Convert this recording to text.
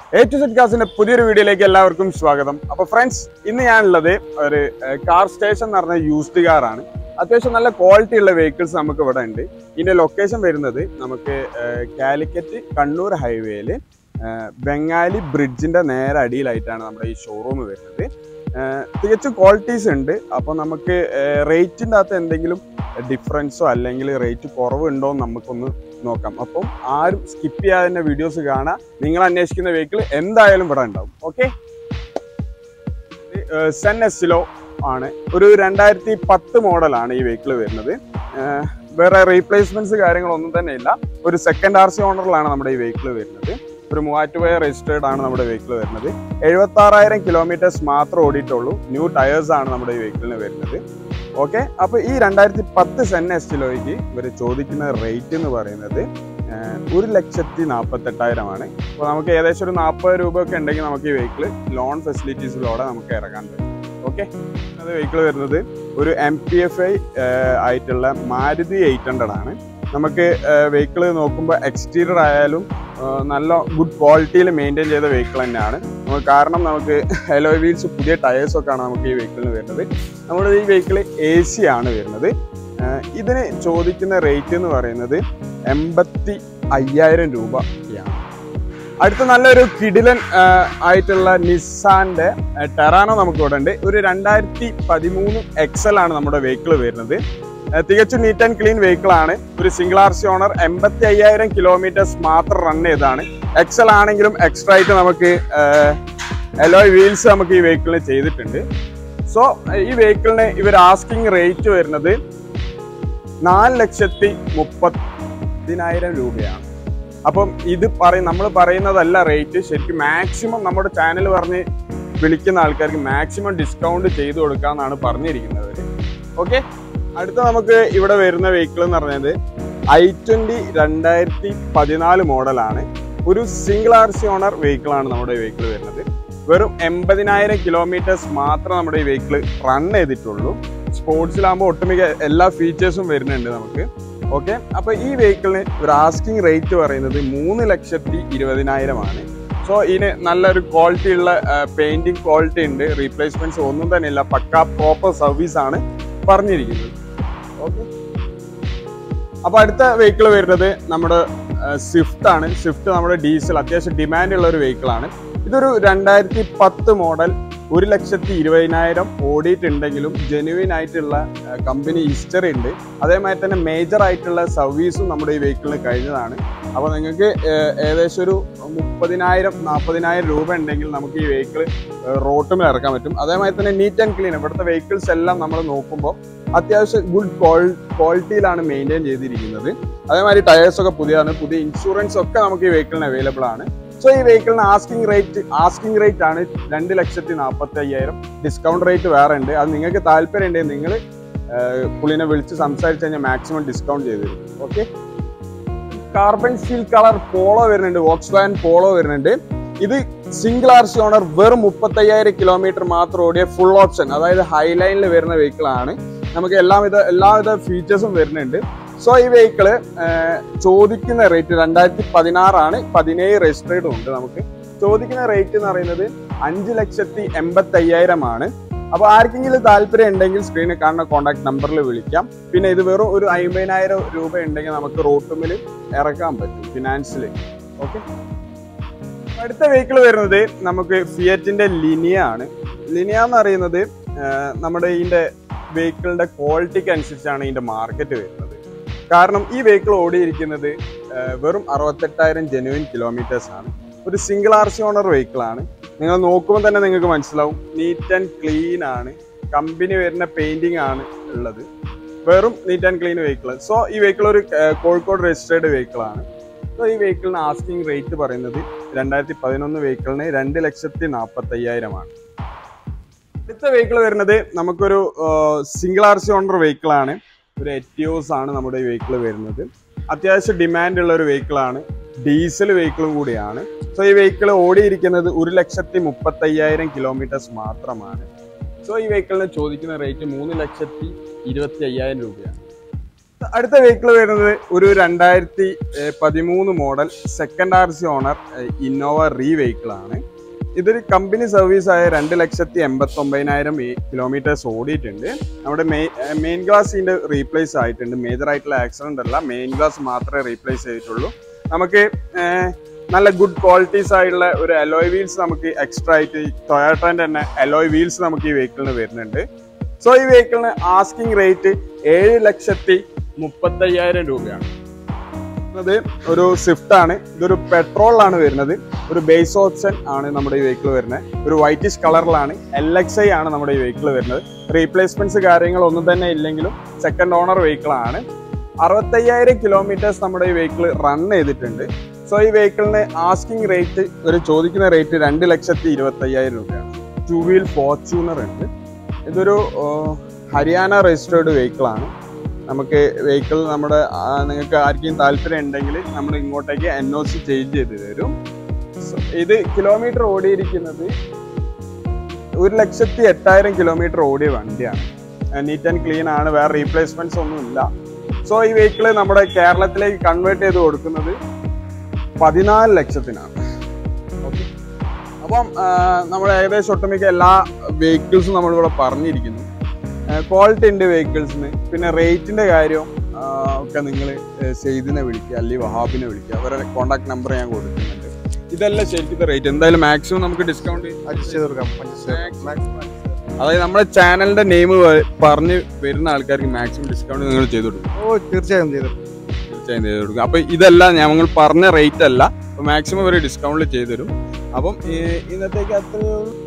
A to set കാസിന്റെ പുതിയൊരു വീഡിയോയിലേക്ക് എല്ലാവർക്കും സ്വാഗതം അപ്പൊ ഫ്രണ്ട്സ് ഇന്ന് ഞാനുള്ളത് ഒരു കാർ സ്റ്റേഷൻ എന്ന് പറഞ്ഞ യൂസ്ഡ് കാർ ആണ് അത്യാവശ്യം നല്ല ക്വാളിറ്റി ഉള്ള വെഹിക്കിൾസ് നമുക്ക് ഇവിടെ ഉണ്ട് ഇതിന്റെ ലൊക്കേഷൻ വരുന്നത് നമുക്ക് ഏഹ്, കാലിക്കറ്റ് കണ്ണൂർ ഹൈവേയിൽ ബംഗാലി ബ്രിഡ്ജിന്റെ നേരെ അടിയിലായിട്ടാണ് നമ്മുടെ ഈ ഷോറൂം വരുന്നത് ഏഹ്, തികച്ചും ക്വാളിറ്റീസ് ഉണ്ട് അപ്പോൾ നമുക്ക് റേറ്റിൻ്റെ അകത്ത് എന്തെങ്കിലും ഡിഫറൻസോ അല്ലെങ്കിൽ റേറ്റ് കുറവുണ്ടോ എന്ന് നമുക്കൊന്ന് നോക്കാം അപ്പം ആരും സ്കിപ്പ് ചെയ്യാതെ തന്നെ വീഡിയോസ് കാണാം നിങ്ങൾ അന്വേഷിക്കുന്ന വെഹിക്കിൾ എന്തായാലും ഇവിടെ ഉണ്ടാവും ഓക്കെ സെൻ എസിലോ ആണ് ഒരു രണ്ടായിരത്തി പത്ത് മോഡലാണ് ഈ വെഹിക്കിൾ വരുന്നത് ഏഹ് വേറെ റീപ്ലേസ്മെന്റ്സ് കാര്യങ്ങളൊന്നും തന്നെ ഇല്ല ഒരു സെക്കൻഡ് ആർ സി ഓണറിലാണ് നമ്മുടെ ഈ വെഹിക്കിൾ വരുന്നത് ഒരു മൂവാറ്റുപുഴ രജിസ്റ്റേർഡ് ആണ് നമ്മുടെ വെഹിക്കിൾ വരുന്നത് എഴുപത്തി ആറായിരം കിലോമീറ്റേഴ്സ് മാത്രം ഓടിയിട്ടുള്ളൂ ന്യൂ ടയേഴ്സ് ആണ് നമ്മുടെ ഈ വെഹിക്കിളിന് വരുന്നത് ഓക്കെ അപ്പോൾ ഈ രണ്ടായിരത്തി പത്ത് സെൻ എസ്റ്റിലോയ്ക്ക് ഇവർ ചോദിക്കുന്ന റേറ്റ് എന്ന് പറയുന്നത് ഏഹ്, ഒരു ലക്ഷത്തി നാൽപ്പത്തെട്ടായിരമാണ് അപ്പോൾ നമുക്ക് ഏകദേശം ഒരു നാൽപ്പത് രൂപ ഒക്കെ ഉണ്ടെങ്കിൽ നമുക്ക് ഈ വെഹിക്കിൾ ലോൺ ഫെസിലിറ്റീസിലൂടെ നമുക്ക് ഇറങ്ങാൻ പറ്റും ഓക്കെ അത് വെഹിക്കിൾ വരുന്നത് ഒരു എം പി എഫ് ഐ ആയിട്ടുള്ള മാരുതി എയ്റ്റ് ഹൺഡ്രഡ് ആണ് നമുക്ക് വെഹിക്കിൾ നോക്കുമ്പോൾ എക്സ്റ്റീരിയർ ആയാലും ഏഹ്, നല്ല ഗുഡ് ക്വാളിറ്റിയിൽ മെയിൻറ്റെയിൻ ചെയ്ത വെഹിക്കിൾ തന്നെയാണ് നമുക്ക് കാരണം നമുക്ക് ഹെലോ വീൽസ് പുതിയ ടയേഴ്സ് ഒക്കെ ആണ് നമുക്ക് ഈ വെഹിക്കിളിന് വരുന്നത് നമ്മുടെ ഈ വെഹിക്കിൾ എ സി ആണ് വരുന്നത് ഏഹ്, ഇതിന് ചോദിക്കുന്ന റേറ്റ് എന്ന് പറയുന്നത് എൺപത്തി അയ്യായിരം രൂപയാണ് അടുത്ത നല്ലൊരു കിടിലൻ ഏഹ്, ആയിട്ടുള്ള നിസാന്റെ ഏഹ്, ടെറാനോ നമുക്ക് ഇവിടെ ഉണ്ട് ഒരു രണ്ടായിരത്തി പതിമൂന്ന് എക്സൽ ആണ് നമ്മുടെ വെഹിക്കിൾ വരുന്നത് ഏഹ്, തികച്ചും നീറ്റ് ആൻഡ് ക്ലീൻ വെഹിക്കിൾ ആണ് ഒരു സിംഗിൾ ആർ സി ഓണർ എൺപത്തി അയ്യായിരം കിലോമീറ്റേഴ്സ് മാത്രം റൺ ചെയ്താണ് എക്സൽ ആണെങ്കിലും എക്സ്ട്രാ ആയിട്ട് നമുക്ക് എലോയ് വീൽസ് നമുക്ക് ഈ വെഹിക്കിളിന് ചെയ്തിട്ടുണ്ട് സോ ഈ വെഹിക്കിളിന് ഇവർ ആസ്കിങ് റേറ്റ് വരുന്നത് നാല് ലക്ഷത്തി മുപ്പതിനായിരം രൂപയാണ് അപ്പം ഇത് പറയും നമ്മൾ പറയുന്നതല്ല റേറ്റ് ശരിക്കും മാക്സിമം നമ്മുടെ ചാനൽ പറഞ്ഞ് വിളിക്കുന്ന ആൾക്കാർക്ക് മാക്സിമം ഡിസ്കൗണ്ട് ചെയ്തു കൊടുക്കാന്നാണ് പറഞ്ഞിരിക്കുന്നത് ഓക്കെ അടുത്ത നമുക്ക് ഇവിടെ വരുന്ന വെഹിക്കിൾ എന്ന് പറഞ്ഞത് ഐ ട്വന്റി രണ്ടായിരത്തി പതിനാല് മോഡലാണ് ഒരു single R C owner vehicle ആണ് നമ്മുടെ വെഹിക്കിൾ വരുന്നത് വെറും എൺപതിനായിരം കിലോമീറ്റേഴ്സ് മാത്രം നമ്മുടെ ഈ വെഹിക്കിൾ റൺ ചെയ്തിട്ടുള്ളൂ സ്പോർട്സിലാകുമ്പോൾ ഒട്ടുമിക്ക എല്ലാ ഫീച്ചേഴ്സും വരുന്നുണ്ട് നമുക്ക് ഓക്കെ അപ്പൊ ഈ വെഹിക്കിളിന് ഒരു ആസ്കിങ് റേറ്റ് പറയുന്നത് മൂന്ന് ലക്ഷത്തി ഇരുപതിനായിരമാണ് സോ ഇതിന് നല്ലൊരു ക്വാളിറ്റി ഉള്ള പെയിന്റിംഗ് ക്വാളിറ്റി ഉണ്ട് റീപ്ലേസ്മെന്റ്സ് ഒന്നും തന്നെ ഇല്ല പക്ക പ്രോപ്പർ സർവീസ് ആണ് പറഞ്ഞിരിക്കുന്നത് ഓക്കെ അപ്പൊ അടുത്ത വെഹിക്കിൾ വരുന്നത് നമ്മുടെ സ്വിഫ്റ്റ് ആണ് സ്വിഫ്റ്റ് നമ്മുടെ ഡീസൽ അത്യാവശ്യം ഡിമാൻഡ് ഉള്ള ഒരു വെഹിക്കിൾ ആണ് ഇതൊരു രണ്ടായിരത്തി പത്ത് മോഡൽ ഒരു ലക്ഷത്തി ഇരുപതിനായിരം ഓടിയിട്ടുണ്ടെങ്കിലും ജെനുവിൻ ആയിട്ടുള്ള കമ്പനി ഹിസ്റ്ററി ഉണ്ട് അതേമാതിരി തന്നെ മേജർ ആയിട്ടുള്ള സർവീസും നമ്മുടെ ഈ വെഹിക്കിളിന് കഴിഞ്ഞതാണ് അപ്പോൾ നിങ്ങൾക്ക് ഏഹ്, ഏകദേശം ഒരു മുപ്പതിനായിരം നാൽപ്പതിനായിരം രൂപ ഉണ്ടെങ്കിൽ നമുക്ക് ഈ വെഹിക്കിൾ റോട്ടുമിൽ ഇറക്കാൻ പറ്റും അതേമാതിരി തന്നെ നീറ്റ് ആൻഡ് ക്ലീൻ ഇവിടുത്തെ വെഹിക്കിൾസ് എല്ലാം നമ്മൾ നോക്കുമ്പോൾ അത്യാവശ്യം ഗുഡ് ക്വാളിറ്റിയിലാണ് മെയിൻറ്റെയിൻ ചെയ്തിരിക്കുന്നത് അതേമാതിരി ടയേഴ്സ് ഒക്കെ പുതിയതാണ് പുതിയ ഇൻഷുറൻസ് ഒക്കെ നമുക്ക് ഈ വെഹിക്കിളിന് അവൈലബിൾ ആണ് സോ ഈ വെഹിക്കിളിന് ആസ്കിംഗ് റേറ്റ് ആസ്കിംഗ് റേറ്റ് ആണ് രണ്ട് ലക്ഷത്തി നാൽപ്പത്തി അയ്യായിരം ഡിസ്കൗണ്ട് റേറ്റ് വേറെ ഉണ്ട് അത് നിങ്ങൾക്ക് താല്പര്യം ഉണ്ടെങ്കിൽ നിങ്ങൾ പുള്ളിനെ വിളിച്ച് സംസാരിച്ച് കഴിഞ്ഞാൽ മാക്സിമം ഡിസ്കൗണ്ട് ചെയ്ത് തരും okay carbon steel colour Polo വരുന്നുണ്ട് വോക്സ് വാൻ പോളോ വരുന്നുണ്ട് ഇത് സിംഗിൾ ആർ സി ഓണർ വെറും മുപ്പത്തയ്യായിരം കിലോമീറ്റർ മാത്രം ഓടിയ ഫുൾ ഓപ്ഷൻ അതായത് ഹൈലൈനിൽ വരുന്ന വെഹിക്കിൾ ആണ് നമുക്ക് എല്ലാവിധ എല്ലാവിധ ഫീച്ചേഴ്സും വരുന്നുണ്ട് സോ ഈ വെഹിക്കിള് ചോദിക്കുന്ന റേറ്റ് രണ്ടായിരത്തി പതിനാറാണ് പതിനേഴ് രജിസ്ട്രേഡും ഉണ്ട് നമുക്ക് ചോദിക്കുന്ന റേറ്റ് എന്ന് പറയുന്നത് അഞ്ച് ലക്ഷത്തി എൺപത്തി അയ്യായിരം ആണ് അപ്പൊ ആർക്കെങ്കിലും താല്പര്യം ഉണ്ടെങ്കിൽ സ്ക്രീനിൽ കാണുന്ന കോൺടാക്ട് നമ്പറിൽ വിളിക്കാം പിന്നെ ഇത് വെറും ഒരു അമ്പതിനായിരം രൂപ ഉണ്ടെങ്കിൽ നമുക്ക് റോട്ടുമിൽ ഇറക്കാൻ പറ്റും ഫിനാൻസിൽ ഓക്കെ അടുത്ത വെഹിക്കിൾ വരുന്നത് നമുക്ക് ഫിയറ്റിന്റെ ലിനിയ ആണ് ലിനിയ എന്ന് പറയുന്നത് ആഹ്, നമ്മുടെ ഇതിന്റെ വെഹിക്കിളിന്റെ ക്വാളിറ്റിക്ക് അനുസരിച്ചാണ് ഇതിന്റെ മാർക്കറ്റ് വരുന്നത് കാരണം ഈ വെഹിക്കിൾ ഓടിയിരിക്കുന്നത് ആഹ്, വെറും അറുപത്തെട്ടായിരം ജെനുവിൻ കിലോമീറ്റേഴ്സ് ആണ് ഒരു single R C owner vehicle ആണ് നിങ്ങൾ നോക്കുമ്പോൾ തന്നെ നിങ്ങൾക്ക് മനസ്സിലാവും നീറ്റ് ആൻഡ് ക്ലീൻ ആണ് കമ്പനി വരുന്ന പെയിന്റിംഗ് ആണ് ഉള്ളത് വെറും neat and clean vehicle so ഈ വെഹിക്കിൾ ഒരു ആഹ്, കോഴിക്കോട് രജിസ്റ്റേർഡ് വെഹിക്കിൾ ആണ് സോ ഈ വെഹിക്കിളിന് ആസ്കിംഗ് റേറ്റ് പറയുന്നത് രണ്ടായിരത്തി പതിനൊന്ന് വെഹിക്കിളിന് രണ്ട് ലക്ഷത്തി നാൽപ്പത്തി അയ്യായിരമാണ് അടുത്ത വെഹിക്കിൾ വരുന്നത് നമുക്കൊരു single R C owner vehicle ആണ് ഒരു എറ്റിയോസ് ആണ് നമ്മുടെ ഈ വെഹിക്കിൾ വരുന്നത് അത്യാവശ്യം ഡിമാൻഡ് ഉള്ള ഒരു വെഹിക്കിൾ ആണ് ഡീസൽ വെഹിക്കിളും കൂടിയാണ് സോ ഈ വെഹിക്കിൾ ഓടിയിരിക്കുന്നത് ഒരു ലക്ഷത്തി മുപ്പത്തി അയ്യായിരം കിലോമീറ്റേഴ്സ് മാത്രമാണ് സോ ഈ വെഹിക്കിളിന് ചോദിക്കുന്ന റേറ്റ് മൂന്ന് ലക്ഷത്തി ഇരുപത്തി അയ്യായിരം രൂപയാണ് അടുത്ത വെഹിക്കിൾ വരുന്നത് ഒരു രണ്ടായിരത്തി പതിമൂന്ന് model second R C owner Innova റീ വെഹിക്കിൾ ആണ് ഇതൊരു കമ്പനി സർവീസ് ആയ രണ്ട് ലക്ഷത്തി എൺപത്തി ഒമ്പതിനായിരം കിലോമീറ്റേഴ്സ് ഓടിയിട്ടുണ്ട് നമ്മുടെ മെയിൻ ഗ്ലാസിന്റെ റീപ്ലേസ് ആയിട്ടുണ്ട് മേജർ ആയിട്ടുള്ള ആക്സിഡന്റ് അല്ല മെയിൻ ഗ്ലാസ് മാത്രമേ റീപ്ലേസ് ചെയ്തിട്ടുള്ളൂ നമുക്ക് ഏഹ്, നല്ല ഗുഡ് ക്വാളിറ്റീസ് ആയിട്ടുള്ള ഒരു അലോയ് വീൽസ് നമുക്ക് എക്സ്ട്രാ ആയിട്ട് ടൊയാട്ടോന്റെ തന്നെ അലോയ് വീൽസ് നമുക്ക് ഈ വെഹിക്കിളിന് വരുന്നുണ്ട് സോ ഈ വെഹിക്കിളിന് ആസ്കിംഗ് റേറ്റ് ഏഴ് ലക്ഷത്തി മുപ്പത്തയ്യായിരം രൂപയാണ് അത് ഒരു സ്വിഫ്റ്റ് ആണ് ഇതൊരു പെട്രോളിലാണ് വരുന്നത് ഒരു ബേസ് ഓപ്ഷൻ ആണ് നമ്മുടെ ഈ വെഹിക്കിൾ വരുന്നത് ഒരു വൈറ്റിഷ് കളറിലാണ് എൽ എക്സ് ഐ ആണ് നമ്മുടെ ഈ വെഹിക്കിൾ വരുന്നത് റീപ്ലേസ്മെന്റ്സ് കാര്യങ്ങളൊന്നും തന്നെ ഇല്ലെങ്കിലും സെക്കൻഡ് ഓണർ വെഹിക്കിൾ ആണ് അറുപത്തയ്യായിരം കിലോമീറ്റേഴ്സ് നമ്മുടെ ഈ വെഹിക്കിൾ റൺ ചെയ്തിട്ടുണ്ട് സോ ഈ വെഹിക്കിളിന് ആസ്കിംഗ് റേറ്റ് ഒരു ചോദിക്കുന്ന റേറ്റ് രണ്ട് ലക്ഷത്തി ഇരുപത്തയ്യായിരം രൂപയാണ് ടു വീൽ ഫോർച്യൂണർ ഉണ്ട് ഇതൊരു ആ, ഹരിയാന രജിസ്റ്റേർഡ് വെഹിക്കിൾ ആണ് നമുക്ക് വെഹിക്കിൾ നമ്മുടെ ആ, നിങ്ങൾക്ക് ആർക്കെങ്കിലും താല്പര്യം ഉണ്ടെങ്കിൽ നമ്മൾ ഇങ്ങോട്ടേക്ക് എൻ ഒ സി ചേഞ്ച് ചെയ്ത് തരും So, ഇത് കിലോമീറ്റർ ഓടിയിരിക്കുന്നത് ഒരു ലക്ഷത്തി എട്ടായിരം കിലോമീറ്റർ ഓടിയ വണ്ടിയാണ് നീറ്റ് ആൻഡ് ക്ലീൻ ആണ് വേറെ റീപ്ലേസ്മെന്റ്സ് ഒന്നും ഇല്ല സോ ഈ വെഹിക്കിൾ നമ്മുടെ കേരളത്തിലേക്ക് കൺവേർട്ട് ചെയ്ത് കൊടുക്കുന്നത് പതിനാല് ലക്ഷത്തിനാണ് ഓക്കെ അപ്പം നമ്മൾ ഏകദേശം ഒട്ടുമിക്ക എല്ലാ വെഹിക്കിൾസും നമ്മളിവിടെ പറഞ്ഞിരിക്കുന്നു ക്വാളിറ്റി ഉണ്ട് വെഹിക്കിൾസിന് പിന്നെ റേറ്റിന്റെ കാര്യം ആ, ഒക്കെ നിങ്ങൾ സെയ്ദിനെ വിളിക്കുക അല്ലെങ്കിൽ വഹാബിനെ വിളിക്കുക അവരുടെ കോൺടാക്ട് നമ്പർ ഞാൻ കൊടുക്കുന്നുണ്ട് ഇതല്ല ശരിക്കും റേറ്റ് എന്തായാലും മാക്സിമം നമുക്ക് ഡിസ്കൗണ്ട് അഡ്ജസ്റ്റ് ചെയ്ത് കൊടുക്കാം പഞ്ചസാര അതായത് നമ്മുടെ ചാനലിന്റെ നെയിം പറഞ്ഞ് വരുന്ന ആൾക്കാർക്ക് മാക്സിമം ഡിസ്കൗണ്ട് നിങ്ങൾ ചെയ്തു കൊടുക്കും ഓ തീർച്ചയായും ചെയ്തു തീർച്ചയായും ചെയ്ത് കൊടുക്കും അപ്പൊ ഇതല്ല ഞങ്ങൾ പറഞ്ഞ റേറ്റ് അല്ല മാക്സിമം ഒരു ഡിസ്കൗണ്ടിൽ ചെയ്തു തരും അപ്പം ഈ- ഇന്നത്തേക്ക് അത്രയേ ഉള്ളൂ